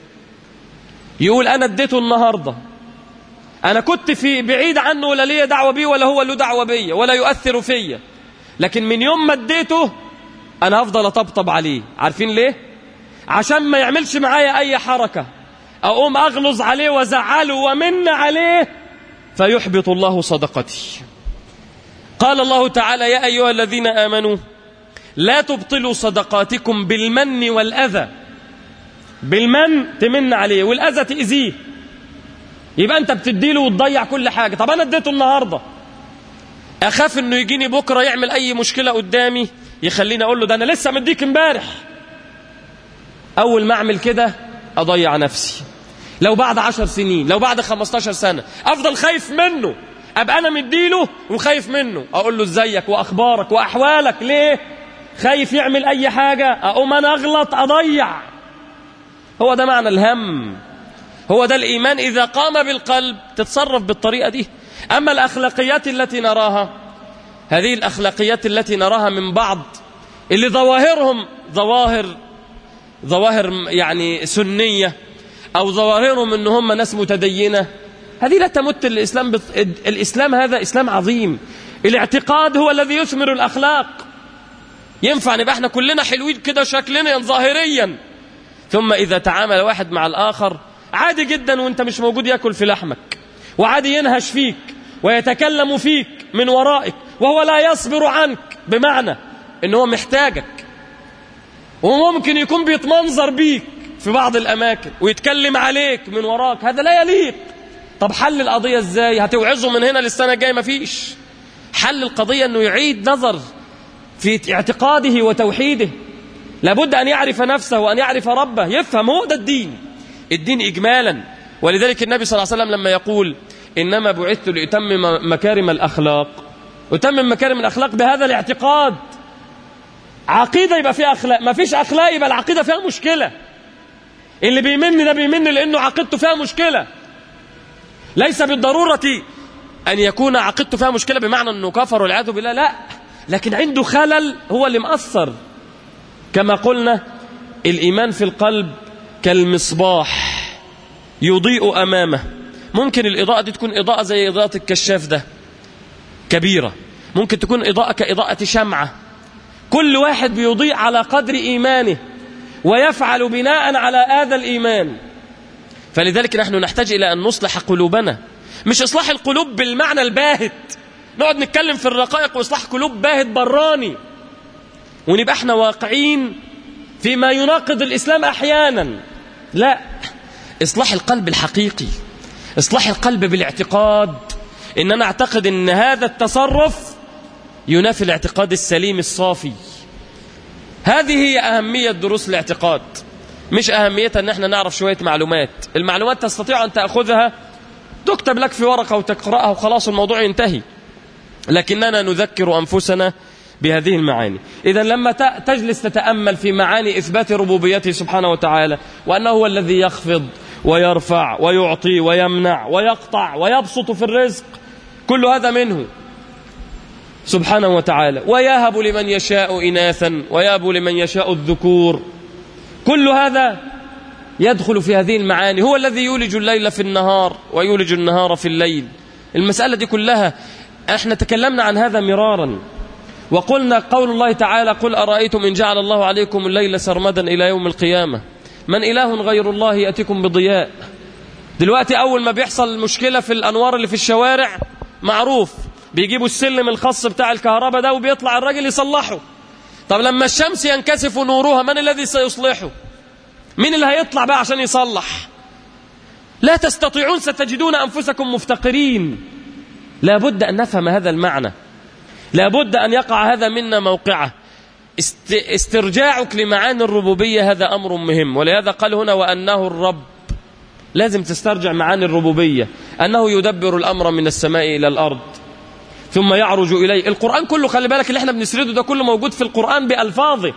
يقول انا اديته النهاردة انا كنت في بعيد عنه ولا ليا دعوة بيه ولا هو له دعوة بيا ولا يؤثر فيا لكن من يوم ما اديته انا هفضل اطبطب عليه عارفين ليه عشان ما يعملش معايا اي حركة اقوم اغلظ عليه وزعله ومن عليه فيحبط الله صدقتي قال الله تعالى يا ايها الذين امنوا لا تبطلوا صدقاتكم بالمن والاذى بالمن تمن عليه والاذى تاذيه يبقى انت بتديله وتضيع كل حاجه طب انا اديته النهارده اخاف انه يجيني بكره يعمل اي مشكله قدامي يخليني اقول له ده انا لسه مديك امبارح اول ما اعمل كده اضيع نفسي لو بعد عشر سنين لو بعد خمستاشر سنة افضل خايف منه ابقى انا مديله وخايف منه اقول له ازيك واخبارك واحوالك ليه خايف يعمل اي حاجة اقوم انا اغلط اضيع هو ده معنى الهم هو ده الايمان اذا قام بالقلب تتصرف بالطريقة دي اما الاخلاقيات التي نراها هذه الاخلاقيات التي نراها من بعض اللي ظواهرهم ظواهر ظواهر يعني سنية أو ظواهرهم أن هم ناس متدينة هذه لا تمت الإسلام بط... الإسلام هذا إسلام عظيم الاعتقاد هو الذي يثمر الأخلاق ينفع نبقى احنا كلنا حلوين كده شكلنا ظاهريا ثم إذا تعامل واحد مع الآخر عادي جدا وانت مش موجود يأكل في لحمك وعادي ينهش فيك ويتكلم فيك من ورائك وهو لا يصبر عنك بمعنى ان هو محتاجك وممكن يكون بيتمنظر بيك في بعض الأماكن ويتكلم عليك من وراك هذا لا يليق طب حل القضية ازاي هتوعظه من هنا للسنة الجاية مفيش حل القضية انه يعيد نظر في اعتقاده وتوحيده لابد أن يعرف نفسه وأن يعرف ربه يفهم هو ده الدين الدين إجمالا ولذلك النبي صلى الله عليه وسلم لما يقول إنما بعثت لأتمم مكارم الأخلاق أتمم مكارم الأخلاق بهذا الاعتقاد عقيدة يبقى فيها أخلاق ما فيش أخلاق يبقى العقيدة فيها مشكلة اللي بيمن ده بيمن لأنه عقيدته فيها مشكلة ليس بالضرورة أن يكون عقيدته فيها مشكلة بمعنى أنه كفر والعياذ بالله لا لكن عنده خلل هو اللي مأثر كما قلنا الإيمان في القلب كالمصباح يضيء أمامه ممكن الإضاءة دي تكون إضاءة زي إضاءة الكشاف ده كبيرة ممكن تكون إضاءة كإضاءة شمعة كل واحد بيضيء على قدر إيمانه ويفعل بناء على هذا الإيمان فلذلك نحن نحتاج إلى أن نصلح قلوبنا مش إصلاح القلوب بالمعنى الباهت نقعد نتكلم في الرقائق وإصلاح قلوب باهت براني ونبقى احنا واقعين فيما يناقض الإسلام أحيانا لا إصلاح القلب الحقيقي إصلاح القلب بالاعتقاد إن أنا أعتقد أن هذا التصرف ينافي الاعتقاد السليم الصافي هذه هي أهمية دروس الاعتقاد مش أهميتها أن احنا نعرف شوية معلومات المعلومات تستطيع أن تأخذها تكتب لك في ورقة وتقرأها وخلاص الموضوع ينتهي لكننا نذكر أنفسنا بهذه المعاني إذا لما تجلس تتأمل في معاني إثبات ربوبيته سبحانه وتعالى وأنه هو الذي يخفض ويرفع ويعطي ويمنع ويقطع ويبسط في الرزق كل هذا منه سبحانه وتعالى ويهب لمن يشاء إناثا ويهب لمن يشاء الذكور كل هذا يدخل في هذه المعاني هو الذي يولج الليل في النهار ويولج النهار في الليل المسألة دي كلها احنا تكلمنا عن هذا مرارا وقلنا قول الله تعالى قل أرأيتم إن جعل الله عليكم الليل سرمدا إلى يوم القيامة من إله غير الله يأتيكم بضياء دلوقتي أول ما بيحصل مشكلة في الأنوار اللي في الشوارع معروف بيجيبوا السلم الخاص بتاع الكهرباء ده وبيطلع الراجل يصلحه طب لما الشمس ينكسف نورها من الذي سيصلحه مين اللي هيطلع بقى عشان يصلح لا تستطيعون ستجدون أنفسكم مفتقرين لابد أن نفهم هذا المعنى لابد أن يقع هذا منا موقعه استرجاعك لمعاني الربوبية هذا أمر مهم ولهذا قال هنا وأنه الرب لازم تسترجع معاني الربوبية أنه يدبر الأمر من السماء إلى الأرض ثم يعرج إليه القرآن كله خلي بالك اللي احنا بنسرده ده كله موجود في القرآن بألفاظه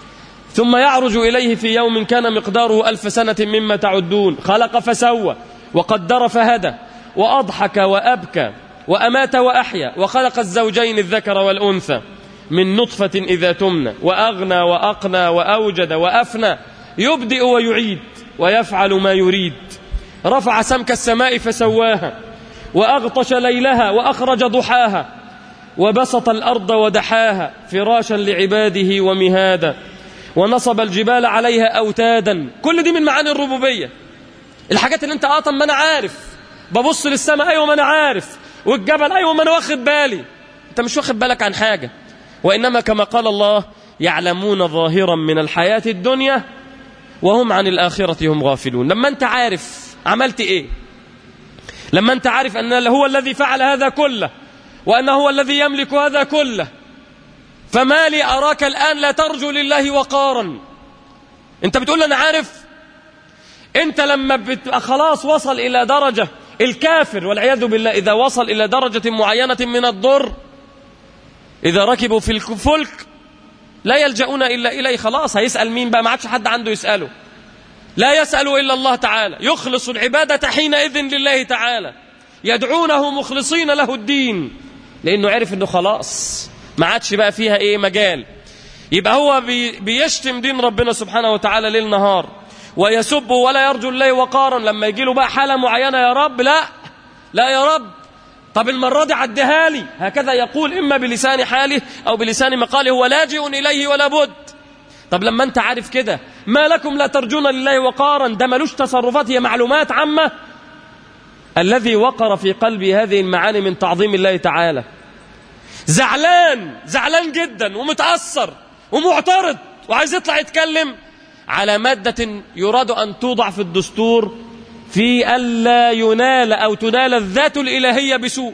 ثم يعرج إليه في يوم كان مقداره ألف سنة مما تعدون خلق فسوى وقدر فهدى وأضحك وأبكى وأمات وأحيا وخلق الزوجين الذكر والأنثى من نطفة إذا تمنى وأغنى وأقنى وأوجد وأفنى يبدئ ويعيد ويفعل ما يريد رفع سمك السماء فسواها وأغطش ليلها وأخرج ضحاها وبسط الأرض ودحاها فراشا لعباده ومهادا ونصب الجبال عليها أوتادا كل دي من معاني الربوبية الحاجات اللي انت آطم ما أنا عارف ببص للسماء أيوة ما أنا عارف والجبل أيوة ما أنا واخد بالي انت مش واخد بالك عن حاجة وإنما كما قال الله يعلمون ظاهرا من الحياة الدنيا وهم عن الآخرة هم غافلون لما أنت عارف عملت إيه لما أنت عارف أن هو الذي فعل هذا كله وأنه هو الذي يملك هذا كله فما لي أراك الآن لا ترجو لله وقارا أنت بتقول أنا عارف أنت لما بتبقى خلاص وصل إلى درجة الكافر والعياذ بالله إذا وصل إلى درجة معينة من الضر إذا ركبوا في الفلك لا يلجؤون إلا إليه خلاص هيسأل مين بقى ما عادش حد عنده يسأله لا يسأل إلا الله تعالى يخلص العبادة حينئذ لله تعالى يدعونه مخلصين له الدين لأنه عرف أنه خلاص ما عادش بقى فيها إيه مجال يبقى هو بي بيشتم دين ربنا سبحانه وتعالى ليل نهار ويسب ولا يرجو الله وقارا لما يجي له بقى حالة معينة يا رب لا لا يا رب طب المرة دي عدها لي هكذا يقول إما بلسان حاله أو بلسان مقاله هو لاجئ إليه ولا بد طب لما أنت عارف كده ما لكم لا ترجون لله وقارا ده ملوش تصرفات هي معلومات عامة الذي وقر في قلبي هذه المعاني من تعظيم الله تعالى زعلان زعلان جدا ومتأثر ومعترض وعايز يطلع يتكلم على مادة يراد أن توضع في الدستور في ألا ينال أو تنال الذات الإلهية بسوء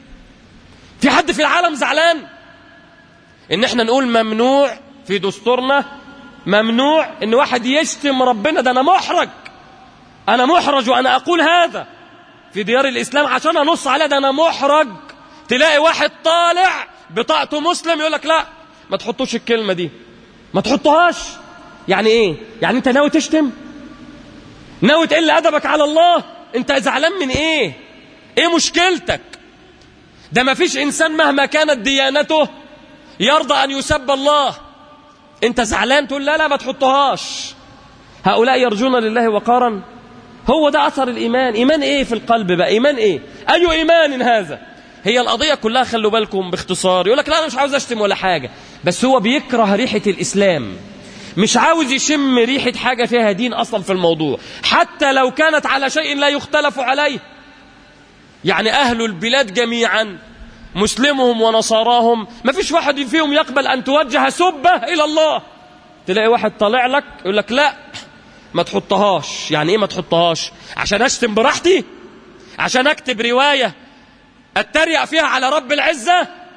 في حد في العالم زعلان إن احنا نقول ممنوع في دستورنا ممنوع إن واحد يشتم ربنا ده أنا محرج أنا محرج وأنا أقول هذا في ديار الإسلام عشان أنص عليه ده أنا محرج تلاقي واحد طالع بطاقته مسلم يقول لك لا ما تحطوش الكلمة دي ما تحطهاش يعني ايه يعني انت ناوي تشتم ناوي تقل ادبك على الله انت زعلان من ايه ايه مشكلتك ده ما فيش انسان مهما كانت ديانته يرضى ان يسب الله انت زعلان تقول لا لا ما تحطهاش هؤلاء يرجون لله وقارا هو ده اثر الايمان ايمان ايه في القلب بقى ايمان ايه اي ايمان هذا هي القضية كلها خلوا بالكم باختصار يقول لك لا أنا مش عاوز أشتم ولا حاجة بس هو بيكره ريحة الإسلام مش عاوز يشم ريحة حاجة فيها دين أصلا في الموضوع حتى لو كانت على شيء لا يختلف عليه يعني أهل البلاد جميعا مسلمهم ونصاراهم ما فيش واحد فيهم يقبل أن توجه سبة إلى الله تلاقي واحد طالع لك يقول لك لا ما تحطهاش يعني ايه ما تحطهاش عشان اشتم براحتي عشان اكتب رواية اتريق فيها على رب العزة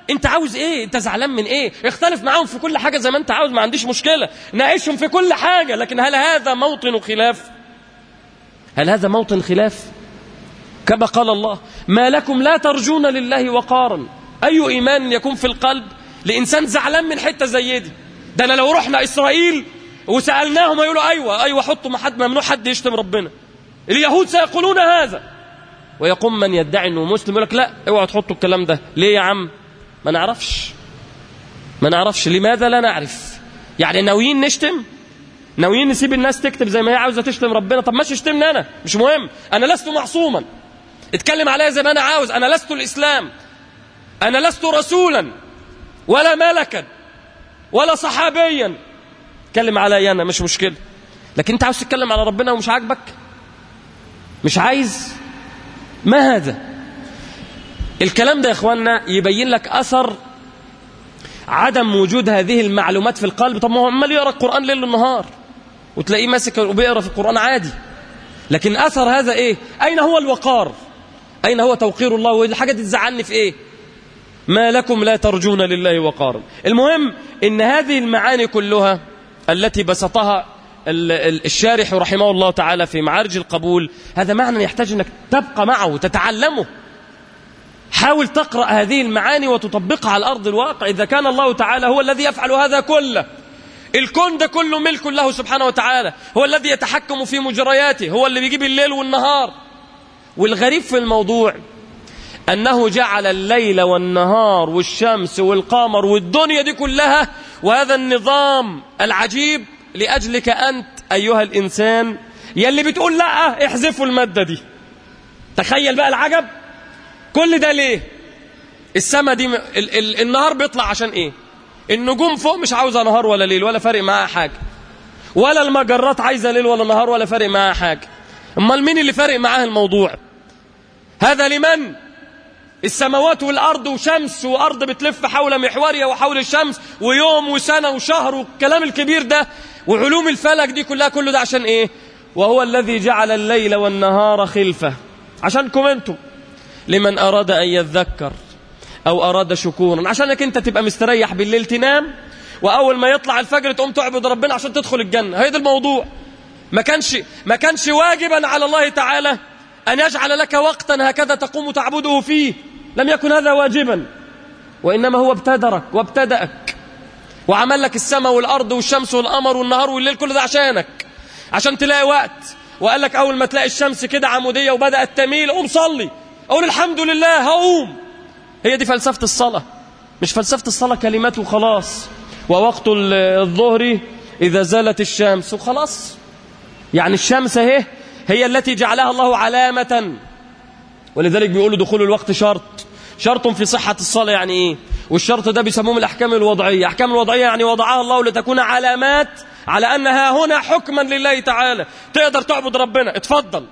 انت عاوز ايه انت زعلان من ايه اختلف معاهم في كل حاجة زي ما انت عاوز ما عنديش مشكلة ناقشهم في كل حاجة لكن هل هذا موطن خلاف هل هذا موطن خلاف كما قال الله ما لكم لا ترجون لله وقارا أي إيمان يكون في القلب لإنسان زعلان من حتة زي دي ده أنا لو رحنا إسرائيل وسألناهم يقولوا أيوة أيوة حطوا ما حد ممنوع حد يشتم ربنا اليهود سيقولون هذا ويقوم من يدعي أنه مسلم يقول لك لا اوعوا تحطوا الكلام ده ليه يا عم ما نعرفش ما نعرفش لماذا لا نعرف يعني ناويين نشتم ناويين نسيب الناس تكتب زي ما هي عاوزه تشتم ربنا طب ماشي اشتمني انا مش مهم انا لست معصوما اتكلم عليا زي ما انا عاوز انا لست الاسلام انا لست رسولا ولا ملكا ولا صحابيا اتكلم عليا انا مش مشكله لكن انت عاوز تتكلم على ربنا ومش عاجبك مش عايز ما هذا الكلام ده يا اخوانا يبين لك اثر عدم وجود هذه المعلومات في القلب طب ما هو عمال يقرا القران ليل ونهار وتلاقيه ماسك وبيقرا في القران عادي لكن اثر هذا ايه اين هو الوقار اين هو توقير الله والحاجه دي تزعلني في ايه ما لكم لا ترجون لله وقارا المهم ان هذه المعاني كلها التي بسطها الشارح رحمه الله تعالى في معارج القبول هذا معنى يحتاج انك تبقى معه وتتعلمه حاول تقرأ هذه المعاني وتطبقها على أرض الواقع إذا كان الله تعالى هو الذي يفعل هذا كله الكون ده كله ملك له سبحانه وتعالى هو الذي يتحكم في مجرياته هو اللي بيجيب الليل والنهار والغريب في الموضوع أنه جعل الليل والنهار والشمس والقمر والدنيا دي كلها وهذا النظام العجيب لأجلك أنت أيها الإنسان يلي بتقول لا احذفوا المادة دي تخيل بقى العجب كل ده ليه السما دي ال ال النهار بيطلع عشان ايه النجوم فوق مش عاوزه نهار ولا ليل ولا فارق معاها حاجه ولا المجرات عايزه ليل ولا نهار ولا فارق معاها حاجه امال مين اللي فارق معاه الموضوع هذا لمن السماوات والارض وشمس وارض بتلف حول محورها وحول الشمس ويوم وسنه وشهر والكلام الكبير ده وعلوم الفلك دي كلها كله ده عشان ايه وهو الذي جعل الليل والنهار خلفه عشانكم انتم لمن أراد أن يذكر أو أراد شكورا عشانك أنت تبقى مستريح بالليل تنام وأول ما يطلع الفجر تقوم تعبد ربنا عشان تدخل الجنة هذا الموضوع ما كانش, ما كانش واجبا على الله تعالى أن يجعل لك وقتا هكذا تقوم تعبده فيه لم يكن هذا واجبا وإنما هو ابتدرك وابتدأك وعمل لك السماء والأرض والشمس والقمر والنهار والليل كل ده عشانك عشان تلاقي وقت وقال لك أول ما تلاقي الشمس كده عمودية وبدأت تميل قوم صلي أقول الحمد لله هقوم هي دي فلسفة الصلاة مش فلسفة الصلاة كلمات وخلاص ووقت الظهر إذا زالت الشمس وخلاص يعني الشمس اهي هي التي جعلها الله علامة ولذلك بيقولوا دخول الوقت شرط شرط في صحة الصلاة يعني ايه والشرط ده بيسموه الأحكام الوضعية أحكام الوضعية يعني وضعها الله لتكون علامات على أنها هنا حكما لله تعالى تقدر تعبد ربنا اتفضل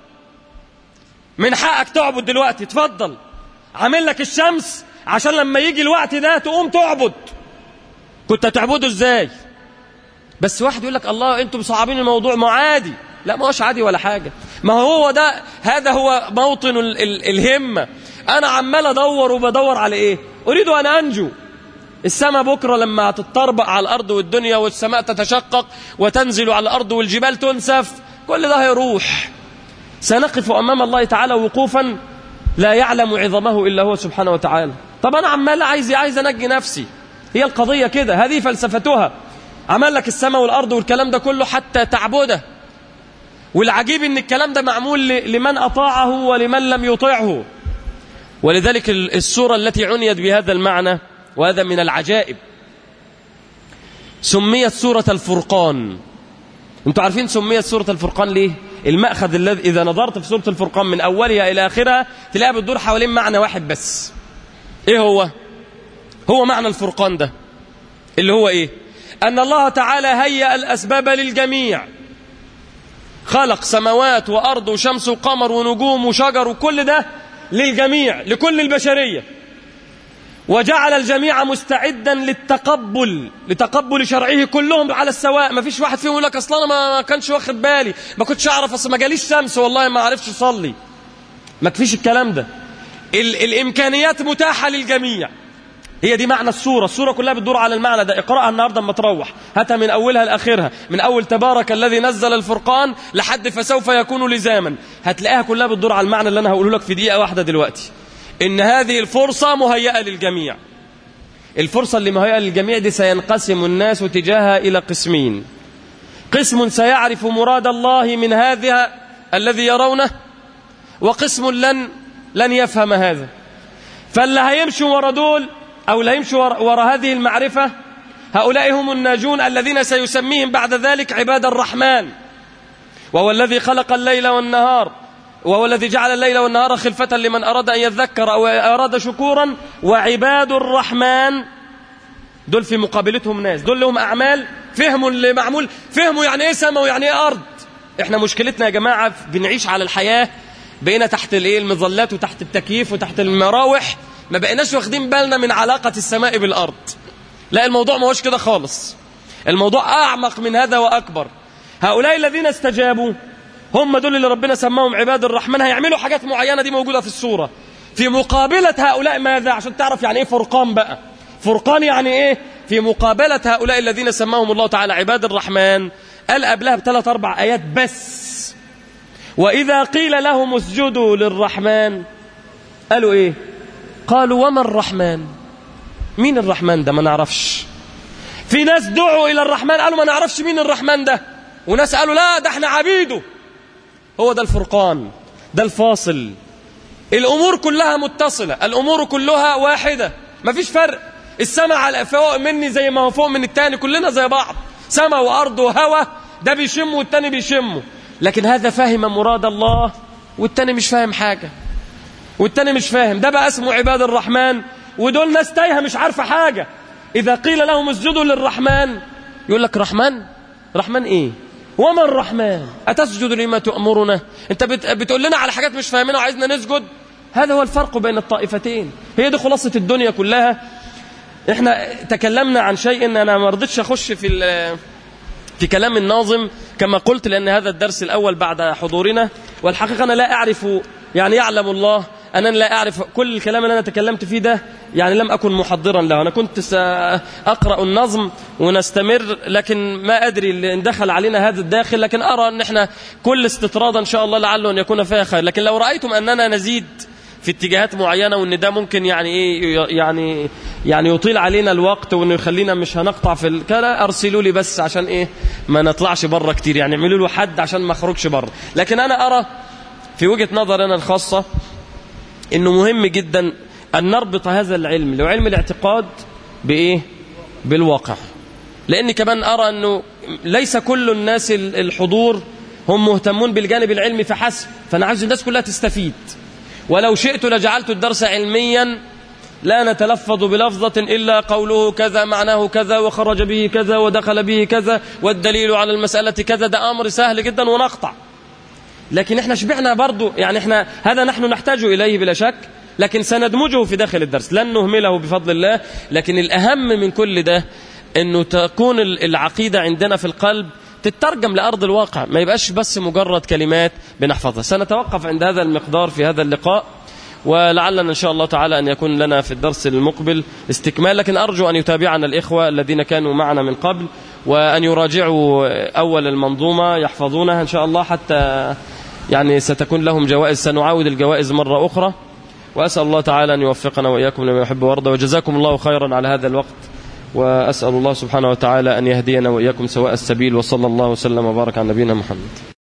من حقك تعبد دلوقتي اتفضل عامل لك الشمس عشان لما يجي الوقت ده تقوم تعبد كنت هتعبده ازاي بس واحد يقول لك الله انتم صعبين الموضوع ما عادي لا ما هوش عادي ولا حاجة ما هو ده هذا هو موطن ال ال الهمة أنا عمال أدور وبدور على إيه أريد أن أنجو السماء بكرة لما هتتطربق على الأرض والدنيا والسماء تتشقق وتنزل على الأرض والجبال تنسف كل ده هيروح سنقف أمام الله تعالى وقوفا لا يعلم عظمه إلا هو سبحانه وتعالى طب أنا عمال عايز عايز أنجي نفسي هي القضية كده هذه فلسفتها عمل لك السماء والأرض والكلام ده كله حتى تعبده والعجيب ان الكلام ده معمول لمن أطاعه ولمن لم يطيعه ولذلك السورة التي عنيت بهذا المعنى وهذا من العجائب سميت سورة الفرقان انتوا عارفين سميت سورة الفرقان ليه المأخذ الذي إذا نظرت في سورة الفرقان من أولها إلى آخرها تلاقيها بتدور حوالين معنى واحد بس إيه هو هو معنى الفرقان ده اللي هو إيه أن الله تعالى هيأ الأسباب للجميع خلق سماوات وأرض وشمس وقمر ونجوم وشجر وكل ده للجميع لكل البشرية وجعل الجميع مستعدا للتقبل لتقبل شرعه كلهم على السواء ما فيش واحد فيهم يقول لك اصلا انا ما كانش واخد بالي ما كنتش اعرف اصل ما جاليش شمس والله ما عرفتش اصلي ما فيش الكلام ده ال الامكانيات متاحه للجميع هي دي معنى السورة السورة كلها بتدور على المعنى ده اقرأها النهاردة اما تروح هاتها من أولها لآخرها من أول تبارك الذي نزل الفرقان لحد فسوف يكون لزاما هتلاقيها كلها بتدور على المعنى اللي أنا هقوله لك في دقيقة واحدة دلوقتي إن هذه الفرصة مهيئة للجميع الفرصة اللي مهيئة للجميع دي سينقسم الناس تجاهها إلى قسمين قسم سيعرف مراد الله من هذا الذي يرونه وقسم لن لن يفهم هذا فاللي هيمشوا ورا دول أو اللي هيمشوا ورا, ورا هذه المعرفة هؤلاء هم الناجون الذين سيسميهم بعد ذلك عباد الرحمن وهو الذي خلق الليل والنهار وهو الذي جعل الليل والنهار خلفة لمن أراد أن يذكر أو أراد شكورا وعباد الرحمن دول في مقابلتهم ناس دول لهم أعمال فهموا اللي معمول فهموا يعني إيه سماء ويعني إيه أرض إحنا مشكلتنا يا جماعة بنعيش على الحياة بقينا تحت الايه المظلات وتحت التكييف وتحت المراوح ما بقيناش واخدين بالنا من علاقة السماء بالأرض لا الموضوع ما هوش كده خالص الموضوع أعمق من هذا وأكبر هؤلاء الذين استجابوا هم دول اللي ربنا سماهم عباد الرحمن هيعملوا حاجات معينة دي موجودة في السورة في مقابلة هؤلاء ماذا عشان تعرف يعني ايه فرقان بقى فرقان يعني ايه في مقابلة هؤلاء الذين سماهم الله تعالى عباد الرحمن قال قبلها بثلاث أربع آيات بس وإذا قيل لهم اسجدوا للرحمن قالوا إيه قالوا وما الرحمن مين الرحمن ده ما نعرفش في ناس دعوا إلى الرحمن قالوا ما نعرفش مين الرحمن ده وناس قالوا لا ده احنا عبيده هو ده الفرقان ده الفاصل الأمور كلها متصلة الأمور كلها واحدة ما فيش فرق السماء على فوق مني زي ما هو فوق من التاني كلنا زي بعض سماء وأرض وهوا ده بيشم والتاني بيشمه لكن هذا فهم مراد الله والتاني مش فاهم حاجة والتاني مش فاهم ده بقى اسمه عباد الرحمن ودول ناس تايهة مش عارفة حاجة إذا قيل لهم اسجدوا للرحمن يقول لك رحمن رحمن إيه وما الرحمن أتسجد لما تأمرنا أنت بتقول لنا على حاجات مش فاهمينها وعايزنا نسجد هذا هو الفرق بين الطائفتين هي دي خلاصة الدنيا كلها احنا تكلمنا عن شيء ان انا ما رضيتش اخش في في كلام الناظم كما قلت لأن هذا الدرس الأول بعد حضورنا والحقيقة أنا لا أعرف يعني يعلم الله أنا لا أعرف كل الكلام اللي أنا تكلمت فيه ده يعني لم أكن محضرا له أنا كنت سأقرأ النظم ونستمر لكن ما أدري إن دخل علينا هذا الداخل لكن أرى أن احنا كل استطراد إن شاء الله لعله أن يكون فيها خير لكن لو رأيتم أننا نزيد في اتجاهات معينة وان ده ممكن يعني ايه يعني يعني يطيل علينا الوقت وانه يخلينا مش هنقطع في الكلام ارسلوا لي بس عشان ايه ما نطلعش بره كتير يعني اعملوا له حد عشان ما اخرجش بره لكن انا ارى في وجهة نظر انا الخاصة انه مهم جدا ان نربط هذا العلم لو علم الاعتقاد بايه بالواقع لاني كمان ارى انه ليس كل الناس الحضور هم مهتمون بالجانب العلمي فحسب فانا عايز الناس كلها تستفيد ولو شئت لجعلت الدرس علميا لا نتلفظ بلفظة إلا قوله كذا معناه كذا وخرج به كذا ودخل به كذا والدليل على المسألة كذا ده أمر سهل جدا ونقطع لكن احنا شبعنا برضو يعني احنا هذا نحن نحتاج إليه بلا شك لكن سندمجه في داخل الدرس لن نهمله بفضل الله لكن الأهم من كل ده أنه تكون العقيدة عندنا في القلب تترجم لأرض الواقع ما يبقاش بس مجرد كلمات بنحفظها سنتوقف عند هذا المقدار في هذا اللقاء ولعلنا إن شاء الله تعالى أن يكون لنا في الدرس المقبل استكمال لكن أرجو أن يتابعنا الإخوة الذين كانوا معنا من قبل وأن يراجعوا أول المنظومة يحفظونها إن شاء الله حتى يعني ستكون لهم جوائز سنعاود الجوائز مرة أخرى وأسأل الله تعالى أن يوفقنا وإياكم لما يحب ويرضى وجزاكم الله خيرا على هذا الوقت وأسأل الله سبحانه وتعالى أن يهدينا وإياكم سواء السبيل وصلى الله وسلم وبارك على نبينا محمد